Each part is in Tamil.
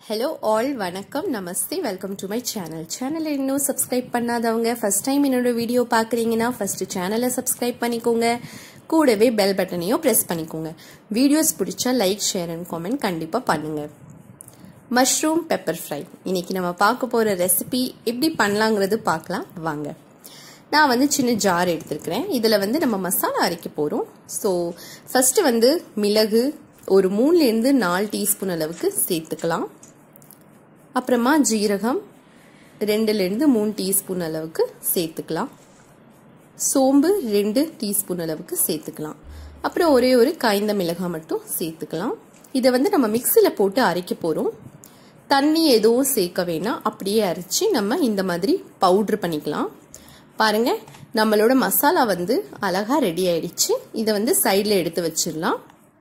ஹலோ ஆல் வணக்கம் நமஸ்தே வெல்கம் டு மை சேனல் சேனலை இன்னும் சப்ஸ்கிரைப் பண்ணாதவங்க ஃபர்ஸ்ட் டைம் என்னோட வீடியோ பார்க்குறீங்கன்னா ஃபர்ஸ்ட் சேனலை சப்ஸ்கிரைப் பண்ணிக்கோங்க கூடவே பெல் பட்டனையும் ப்ரெஸ் பண்ணிக்கோங்க வீடியோஸ் பிடிச்சா லைக் ஷேர் அண்ட் காமெண்ட் கண்டிப்பாக பண்ணுங்க மஷ்ரூம் பெப்பர் ஃப்ரை இன்னைக்கு நம்ம பார்க்க போகிற ரெசிபி எப்படி பண்ணலாங்கிறது பார்க்கலாம் வாங்க நான் வந்து சின்ன ஜார் எடுத்திருக்கிறேன் இதில் வந்து நம்ம மசாலா அரைக்க போகிறோம் ஸோ ஃபஸ்ட்டு வந்து மிளகு ஒரு மூணுலேருந்து நாலு டீஸ்பூன் அளவுக்கு சேர்த்துக்கலாம் அப்புறமா ஜீரகம் ரெண்டுலேருந்து மூணு டீஸ்பூன் அளவுக்கு சேர்த்துக்கலாம் சோம்பு ரெண்டு டீஸ்பூன் அளவுக்கு சேர்த்துக்கலாம் அப்புறம் ஒரே ஒரு காய்ந்த மிளகாய் மட்டும் சேர்த்துக்கலாம் இதை வந்து நம்ம மிக்சியில் போட்டு அரைக்க போகிறோம் தண்ணி எதுவும் சேர்க்க வேணாம் அப்படியே அரைச்சி நம்ம இந்த மாதிரி பவுட்ரு பண்ணிக்கலாம் பாருங்க நம்மளோட மசாலா வந்து அழகா ரெடி ஆயிடுச்சு இதை வந்து சைடில் எடுத்து வச்சிடலாம்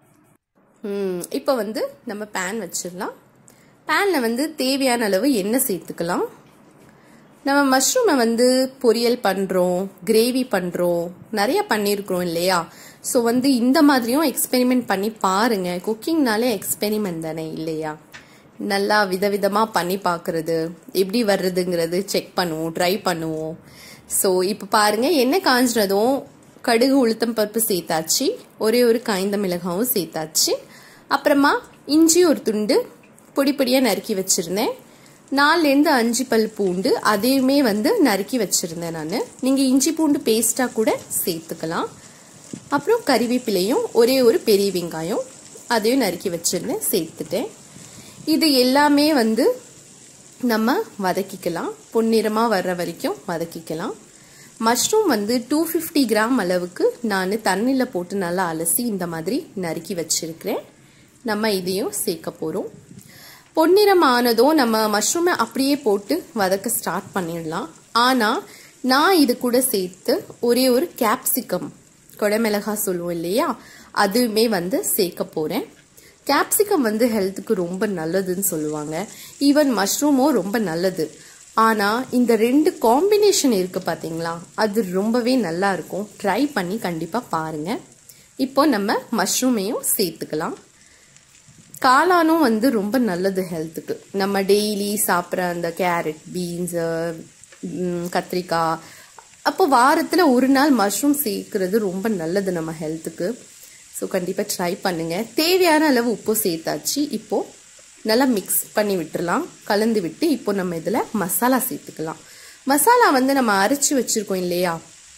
இப்போ வந்து நம்ம பேன் வச்சிடலாம் பேனில் வந்து தேவையான அளவு எண்ணெய் சேர்த்துக்கலாம் நம்ம மஷ்ரூமை வந்து பொரியல் பண்ணுறோம் கிரேவி பண்ணுறோம் நிறைய பண்ணியிருக்கிறோம் இல்லையா ஸோ வந்து இந்த மாதிரியும் எக்ஸ்பெரிமெண்ட் பண்ணி பாருங்க குக்கிங்னாலே எக்ஸ்பெரிமெண்ட் தானே இல்லையா நல்லா விதவிதமாக பண்ணி பார்க்குறது எப்படி வர்றதுங்கிறது செக் பண்ணுவோம் ட்ரை பண்ணுவோம் ஸோ இப்போ பாருங்க எண்ணெய் காஞ்சினதும் கடுகு உளுத்தம் பருப்பு சேர்த்தாச்சு ஒரே ஒரு காய்ந்த மிளகாவும் சேர்த்தாச்சு அப்புறமா இஞ்சி ஒரு துண்டு பொடி பொடியாக நறுக்கி வச்சுருந்தேன் நாலுலேருந்து அஞ்சு பல் பூண்டு அதையுமே வந்து நறுக்கி வச்சுருந்தேன் நான் நீங்கள் இஞ்சி பூண்டு பேஸ்ட்டாக கூட சேர்த்துக்கலாம் அப்புறம் கறிவேப்பிலையும் ஒரே ஒரு பெரிய வெங்காயம் அதையும் நறுக்கி வச்சுருந்தேன் சேர்த்துட்டேன் இது எல்லாமே வந்து நம்ம வதக்கிக்கலாம் பொன்னிறமாக வர்ற வரைக்கும் வதக்கிக்கலாம் மஷ்ரூம் வந்து டூ ஃபிஃப்டி கிராம் அளவுக்கு நான் தண்ணியில் போட்டு நல்லா அலசி இந்த மாதிரி நறுக்கி வச்சிருக்கிறேன் நம்ம இதையும் சேர்க்க போகிறோம் பொன்னிறம் ஆனதும் நம்ம மஷ்ரூமை அப்படியே போட்டு வதக்க ஸ்டார்ட் பண்ணிடலாம் ஆனால் நான் இது கூட சேர்த்து ஒரே ஒரு கேப்சிகம் கொடமிளகா சொல்லுவோம் இல்லையா அதுவுமே வந்து சேர்க்க போகிறேன் கேப்சிகம் வந்து ஹெல்த்துக்கு ரொம்ப நல்லதுன்னு சொல்லுவாங்க ஈவன் மஷ்ரூமும் ரொம்ப நல்லது ஆனால் இந்த ரெண்டு காம்பினேஷன் இருக்குது பார்த்தீங்களா அது ரொம்பவே நல்லா இருக்கும் ட்ரை பண்ணி கண்டிப்பாக பாருங்கள் இப்போ நம்ம மஷ்ரூமையும் சேர்த்துக்கலாம் காளானும் வந்து ரொம்ப நல்லது ஹெல்த்துக்கு நம்ம டெய்லி சாப்பிட்ற அந்த கேரட் பீன்ஸு கத்திரிக்காய் அப்போ வாரத்தில் ஒரு நாள் மஷ்ரூம் சேர்க்கறது ரொம்ப நல்லது நம்ம ஹெல்த்துக்கு ஸோ கண்டிப்பாக ட்ரை பண்ணுங்கள் தேவையான அளவு உப்பு சேர்த்தாச்சு இப்போது நல்லா மிக்ஸ் பண்ணி விட்டுறலாம் கலந்து விட்டு இப்போ நம்ம இதில் மசாலா சேர்த்துக்கலாம் மசாலா வந்து நம்ம அரைச்சி வச்சுருக்கோம் இல்லையா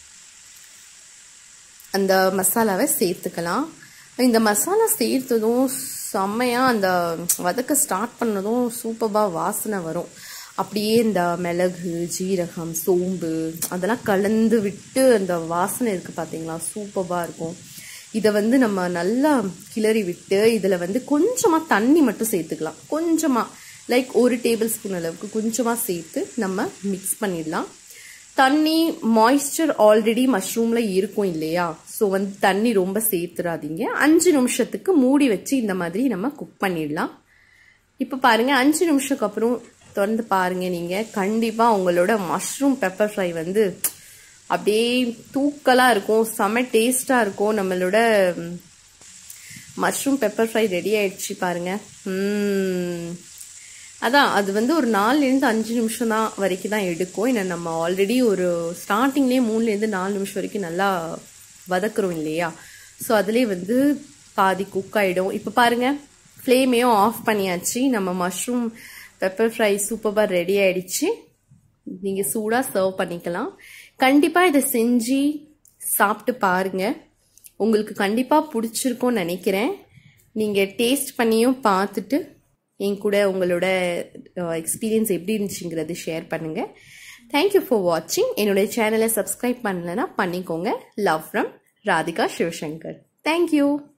அந்த மசாலாவை சேர்த்துக்கலாம் இந்த மசாலா சேர்த்ததும் செம்மையாக அந்த வதக்க ஸ்டார்ட் பண்ணதும் சூப்பராக வாசனை வரும் அப்படியே இந்த மிளகு ஜீரகம் சோம்பு அதெல்லாம் கலந்து விட்டு அந்த வாசனை இருக்குது பார்த்தீங்களா சூப்பராக இருக்கும் இதை வந்து நம்ம நல்லா கிளறி விட்டு இதில் வந்து கொஞ்சமாக தண்ணி மட்டும் சேர்த்துக்கலாம் கொஞ்சமாக லைக் ஒரு டேபிள் ஸ்பூன் அளவுக்கு கொஞ்சமாக சேர்த்து நம்ம மிக்ஸ் பண்ணிடலாம் தண்ணி மாய்ஸ்சர் ஆல்ரெடி மஷ்ரூமில் இருக்கும் இல்லையா ஸோ வந்து தண்ணி ரொம்ப சேர்த்துடாதீங்க அஞ்சு நிமிஷத்துக்கு மூடி வச்சு இந்த மாதிரி நம்ம குக் பண்ணிடலாம் இப்போ பாருங்கள் அஞ்சு நிமிஷத்துக்கு அப்புறம் திறந்து பாருங்கள் நீங்கள் கண்டிப்பாக உங்களோட மஷ்ரூம் பெப்பர் ஃப்ரை வந்து அப்படியே தூக்கலாக இருக்கும் செம்ம டேஸ்ட்டாக இருக்கும் நம்மளோட மஷ்ரூம் பெப்பர் ஃப்ரை ரெடி ஆயிடுச்சு பாருங்க அதான் அது வந்து ஒரு நாலுலேருந்து அஞ்சு நிமிஷம் தான் வரைக்கும் தான் எடுக்கும் ஏன்னா நம்ம ஆல்ரெடி ஒரு ஸ்டார்டிங்லேயே மூணுலேருந்து நாலு நிமிஷம் வரைக்கும் நல்லா வதக்குறோம் இல்லையா ஸோ அதுலேயே வந்து பாதி குக் ஆகிடும் இப்போ பாருங்கள் ஃப்ளேமையும் ஆஃப் பண்ணியாச்சு நம்ம மஷ்ரூம் பெப்பர் ஃப்ரை சூப்பராக ரெடி ஆயிடுச்சு நீங்கள் சூடாக சர்வ் பண்ணிக்கலாம் கண்டிப்பாக இதை செஞ்சு சாப்பிட்டு பாருங்க உங்களுக்கு கண்டிப்பாக பிடிச்சிருக்கும்னு நினைக்கிறேன் நீங்கள் டேஸ்ட் பண்ணியும் பார்த்துட்டு என் கூட உங்களோட எக்ஸ்பீரியன்ஸ் எப்படி இருந்துச்சுங்கிறது ஷேர் பண்ணுங்கள் தேங்க்யூ ஃபார் வாட்சிங் என்னுடைய சேனலை சப்ஸ்கிரைப் பண்ணலைன்னா பண்ணிக்கோங்க love from Radhika Sivasankar thank you